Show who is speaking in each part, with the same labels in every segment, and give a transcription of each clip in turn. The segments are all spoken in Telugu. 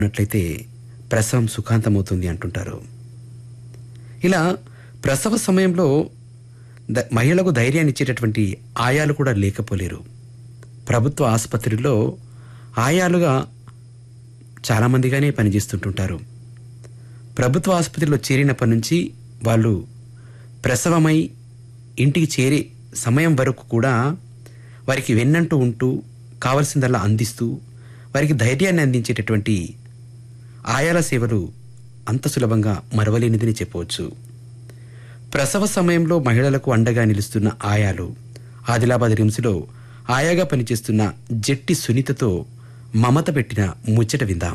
Speaker 1: ఉన్నట్లయితే ప్రసవం సుఖాంతమవుతుంది అంటుంటారు ఇలా ప్రసవ సమయంలో ద- మహిళలకు ధైర్యాన్ని ఇచ్చేటటువంటి ఆయాలు కూడా లేకపోలేరు ప్రభుత్వ ఆసుపత్రిలో ఆయాలుగా చాలామందిగానే పనిచేస్తుంటుంటారు ప్రభుత్వ ఆసుపత్రిలో చేరినప్పటి నుంచి వాళ్ళు ప్రసవమై ఇంటికి చేరే సమయం వరకు కూడా వారికి వెన్నంటూ ఉంటూ కావలసిందల్లా అందిస్తూ వారికి ధైర్యాన్ని అందించేటటువంటి ఆయాల సేవలు అంత సులభంగా మరవలేనిదని చెప్పవచ్చు ప్రసవ సమయంలో మహిళలకు అండగా నిలుస్తున్న ఆయాలు ఆదిలాబాద్ రిమ్స్లో ఆయాగా పనిచేస్తున్న జట్టి సునీతతో మమత పెట్టిన ముచ్చట విందాం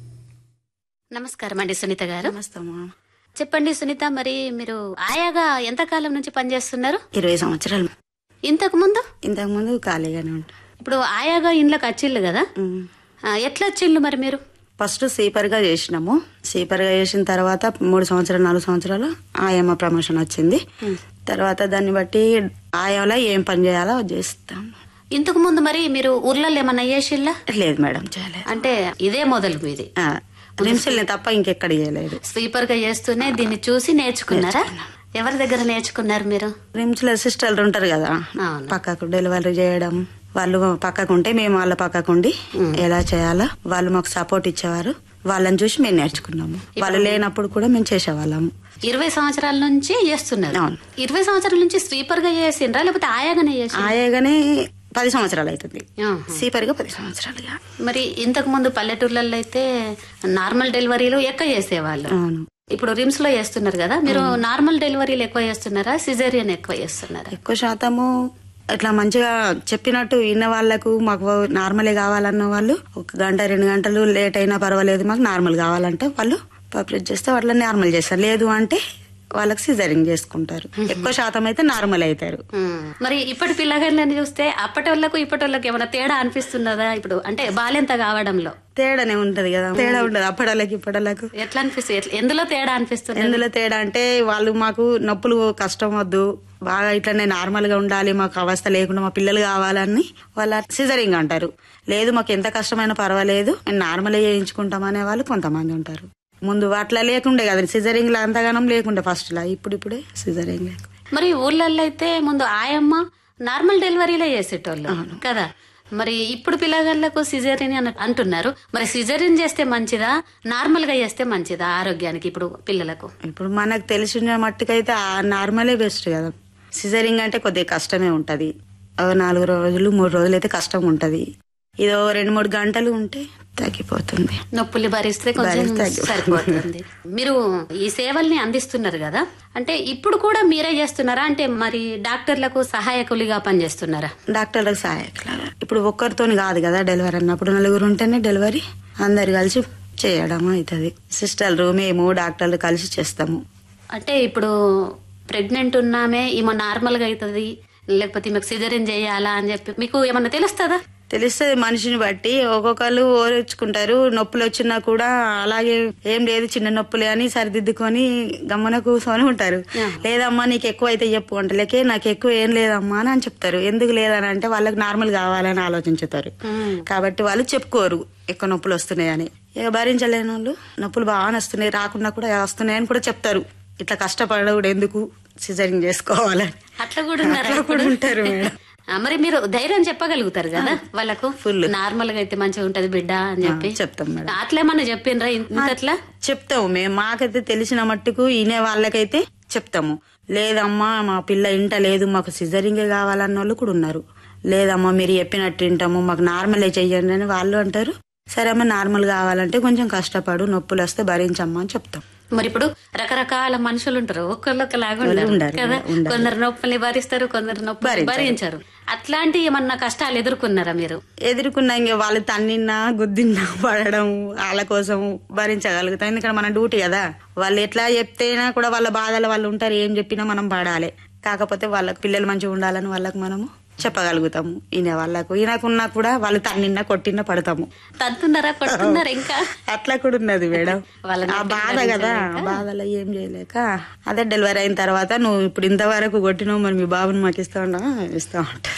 Speaker 2: నమస్కారం అండి సునీత గారు
Speaker 3: నమస్తమ్మా
Speaker 2: చెప్పండి సునీత మరి మీరు ఆయాగా ఎంతకాలం నుంచి పనిచేస్తున్నారు
Speaker 3: ఇరవై సంవత్సరాలు
Speaker 2: ఇంతకు ముందు
Speaker 3: ఇంతకుముందు ఖాళీగానే ఉంటా
Speaker 2: ఇప్పుడు ఆయాగా ఇండ్లకు వచ్చిల్లు కదా ఆ, ఎట్లా వచ్చిల్లు మరి మీరు
Speaker 3: ఫస్ట్ సీపర్గా చేసినాము సీపర్గా చేసిన తర్వాత మూడు సంవత్సరాలు నాలుగు సంవత్సరాలు ఆయమ్మ ప్రమోషన్ వచ్చింది తర్వాత దాన్ని బట్టి ఆయాలో ఏం పని చేయాలో అది చేస్తాం
Speaker 2: ఇంతకు ముందు మరి మీరు ఊర్లలో ఏమన్నా చేసిల్లా
Speaker 3: లేదు మేడం చేయలేదు
Speaker 2: అంటే ఇదే మొదలు మీది
Speaker 3: ఆ, రిమ్స్ని తప్ప ఇంకెక్కడ చేయలేదు
Speaker 2: స్వీపర్ గా చేస్తూనే దీన్ని చూసి నేర్చుకున్నారా ఎవరి దగ్గర నేర్చుకున్నారు మీరు
Speaker 3: రిమ్స్లో సిస్టర్లు ఉంటారు కదా
Speaker 2: అవును.
Speaker 3: పక్కకు డెలివరీ చేయడం వాళ్ళు పక్కకు ఉంటే మేము వాళ్ళ పక్కకు ఉండి ఎలా చేయాలో వాళ్ళు మాకు సపోర్ట్ ఇచ్చేవారు వాళ్ళని చూసి మేము నేర్చుకున్నాము వాళ్ళు లేనప్పుడు కూడా మేము చేసేవాళ్ళము
Speaker 2: ఇరవై సంవత్సరాల నుంచి చేస్తున్నారు
Speaker 3: అవును.
Speaker 2: ఇరవై సంవత్సరాల నుంచి స్వీపర్ గా చేసిండ్రా లేకపోతే ఆయాగానే చేసి
Speaker 3: ఆయాగానే పది సంవత్సరాలు అవుతుంది సీపర్గా పది సంవత్సరాలుగా
Speaker 2: మరి ఇంతకు ముందు పల్లెటూర్లలో అయితే నార్మల్ డెలివరీలు ఎక్కువ చేసేవాళ్ళు
Speaker 3: అవును
Speaker 2: ఇప్పుడు రిమ్స్ లో చేస్తున్నారు కదా మీరు నార్మల్ డెలివరీలు ఎక్కువ చేస్తున్నారా సిజేరియన్ ఎక్కువ చేస్తున్నారా
Speaker 3: ఎక్కువ శాతము ఇట్లా మంచిగా చెప్పినట్టు విన్న వాళ్ళకు మాకు నార్మలే కావాలన్న వాళ్ళు ఒక గంట రెండు గంటలు లేట్ అయినా పర్వాలేదు మాకు నార్మల్ కావాలంటే వాళ్ళు పబ్లిక్ చేస్తే వాళ్ళని నార్మల్ చేస్తారు లేదు అంటే వాళ్ళకి సిజరింగ్ చేసుకుంటారు ఎక్కువ శాతం అయితే నార్మల్ అవుతారు
Speaker 2: ఉమ్. మరి ఇప్పటి పిల్లగాళ్ళని చూస్తే అప్పటి వాళ్ళకు ఇప్పటి వాళ్ళకి ఏమైనా తేడా అనిపిస్తున్నదా ఇప్పుడు అంటే బాల్యంత కావడంలో
Speaker 3: తేడానే ఉంటది కదా తేడా ఉండదు అప్పడలకి ఇప్పడలకు
Speaker 2: ఎట్లా అనిపిస్తుంది ఎట్లా- ఎందులో తేడా అనిపిస్తుంది
Speaker 3: ఎందులో తేడా అంటే వాళ్ళు మాకు నొప్పులు కష్టం వద్దు బాగా ఇట్లనే నార్మల్ గా ఉండాలి మాకు అవస్థ లేకుండా మా పిల్లలు కావాలని వాళ్ళ సిజరింగ్ అంటారు లేదు మాకు ఎంత కష్టమైనా పర్వాలేదు మేము నార్మల్ చేయించుకుంటాం అనే వాళ్ళు కొంతమంది ఉంటారు ముందు అట్లా లేకుండే కదా సిజరింగ్ లా అంతగానం లేకుండే ఫస్ట్ లా ఇప్పుడు ఇప్పుడే సిజరింగ్ లేకు
Speaker 2: మరి ఊర్లలో అయితే ముందు ఆయమ్మ నార్మల్ డెలివరీలే చేసేటోళ్ళు కదా మరి ఇప్పుడు పిల్లగాళ్ళకు సిజేరియన్ అని అంటున్నారు మరి సిజేరియన్ చేస్తే మంచిదా నార్మల్ గా చేస్తే మంచిదా ఆరోగ్యానికి ఇప్పుడు పిల్లలకు
Speaker 3: ఇప్పుడు మనకు తెలిసిన మట్టుకైతే ఆ నార్మలే బెస్ట్ కదా సిజరింగ్ అంటే కొద్దిగా కష్టమే ఉంటది ఓ నాలుగు రోజులు మూడు రోజులు అయితే కష్టం ఉంటది ఇదో రెండు మూడు గంటలు ఉంటే తగ్గిపోతుంది
Speaker 2: నొప్పులు భరిస్తే కొంచెం
Speaker 3: భరిస్తే తగ్గి-
Speaker 2: సరిపోతుంది మీరు ఈ సేవల్ని అందిస్తున్నారు కదా అంటే ఇప్పుడు కూడా మీరే చేస్తున్నారా అంటే మరి డాక్టర్లకు సహాయకులుగా పనిచేస్తున్నారా
Speaker 3: డాక్టర్లకు సహాయకులాగా ఇప్పుడు ఒక్కరితోని కాదు కదా డెలివరీ అన్నప్పుడు నలుగురు ఉంటేనే డెలివరీ అందరు కలిసి చేయడం అవుతుంది సిస్టర్లు మేము డాక్టర్లు కలిసి చేస్తాము
Speaker 2: అంటే ఇప్పుడు ప్రెగ్నెంట్ ఉన్నామే ఈమె నార్మల్ గా అవుతుంది లేకపోతే ఈమెకు సిజరిన్ చేయాలా అని చెప్పి మీకు ఏమన్నా తెలుస్తుందా
Speaker 3: తెలుస్తుంది మనిషిని బట్టి ఒక్కొక్కరు ఓర్చుకుంటారు నొప్పులు వచ్చినా కూడా అలాగే ఏం లేదు చిన్న నొప్పులే అని సరిదిద్దుకొని గమ్మన కూర్చొని ఉంటారు లేదమ్మా నీకు ఎక్కువ అయితే చెప్పు అంటే లేకే నాకు ఎక్కువ ఏం లేదమ్మా అని అని చెప్తారు ఎందుకు లేదని అంటే వాళ్ళకి నార్మల్ కావాలని ఆలోచించుతారు కాబట్టి వాళ్ళు చెప్పుకోరు ఎక్కువ నొప్పులు వస్తున్నాయని ఇక భరించలేని వాళ్ళు నొప్పులు బాగా వస్తున్నాయి రాకుండా కూడా వస్తున్నాయని కూడా చెప్తారు ఇట్లా కష్టపడకూడదు ఎందుకు సిజరింగ్ చేసుకోవాలని
Speaker 2: అట్లా కూడా ఉన్నారా
Speaker 3: అట్లా కూడా ఉంటారు మేడం
Speaker 2: ఆ, మరి మీరు ధైర్యం చెప్పగలుగుతారు కదా వాళ్ళకు నార్మల్ గా అయితే మంచిగా ఉంటది బిడ్డ అని చెప్పి
Speaker 3: చెప్తాం మేడం
Speaker 2: అట్లేమన్నా చెప్పిండ్రా ఇంతట్లా
Speaker 3: చెప్తాము మేము మాకైతే తెలిసిన మట్టుకు ఈనే వాళ్ళకైతే చెప్తాము లేదమ్మా మా పిల్ల ఇంట లేదు మాకు సిజరింగే కావాలన్న వాళ్ళు కూడా ఉన్నారు లేదమ్మా మీరు చెప్పినట్టు వింటాము మాకు నార్మలే చెయ్యండి అని వాళ్ళు అంటారు సరే అమ్మా నార్మల్ కావాలంటే కొంచెం కష్టపడు నొప్పులు వస్తే భరించమ్మా అని చెప్తాం
Speaker 2: మరి ఇప్పుడు రకరకాల మనుషులు ఉంటారు ఒక్కళ్ళొక్క లాగా ఉండరు
Speaker 3: ఉండరు,
Speaker 2: కదా
Speaker 3: ఉండరు.
Speaker 2: కొందరు నొప్పుల్ని భరిస్తారు కొందరు నొప్పి
Speaker 3: భరించరు.
Speaker 2: భరించరు అట్లాంటి ఏమన్నా కష్టాలు ఎదుర్కొన్నారా మీరు
Speaker 3: ఎదుర్కొన్నా ఇంక వాళ్ళు తన్నిన్నా గుద్దిన్నా పడడం వాళ్ళ కోసం భరించగలుగుతాం ఎందుకంటే మన డ్యూటీ కదా వాళ్ళు ఎట్లా చెప్తేనా కూడా వాళ్ళ బాధలు వాళ్ళు ఉంటారు ఏం చెప్పినా మనం పడాలి కాకపోతే వాళ్ళకి పిల్లలు మంచిగా ఉండాలని వాళ్ళకి మనము చెప్పగలుగుతాము ఈయన వాళ్ళకు ఈయనకున్నా కూడా వాళ్ళు తన్నిన్నా కొట్టినా పడతాము
Speaker 2: తంతున్నారా కొడుతున్నారా ఇంకా
Speaker 3: అట్లా కూడా ఉన్నది మేడం
Speaker 2: వాళ్ళని
Speaker 3: ఆ బాధ కదా ఆ బాధలో ఏం చేయలేక అదే డెలివరీ అయిన తర్వాత నువ్వు ఇప్పుడు ఇంతవరకు కొట్టినావు మరి మీ బాబుని మాకు ఇస్తా ఉంటా ఇస్తా ఉంటారు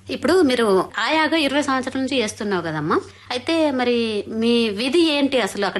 Speaker 2: ఇప్పుడు మీరు ఆయాగా ఇరవై సంవత్సరాల నుంచి చేస్తున్నావు కదమ్మా అయితే మరి మీ విధి ఏంటి అసలు అక్కడ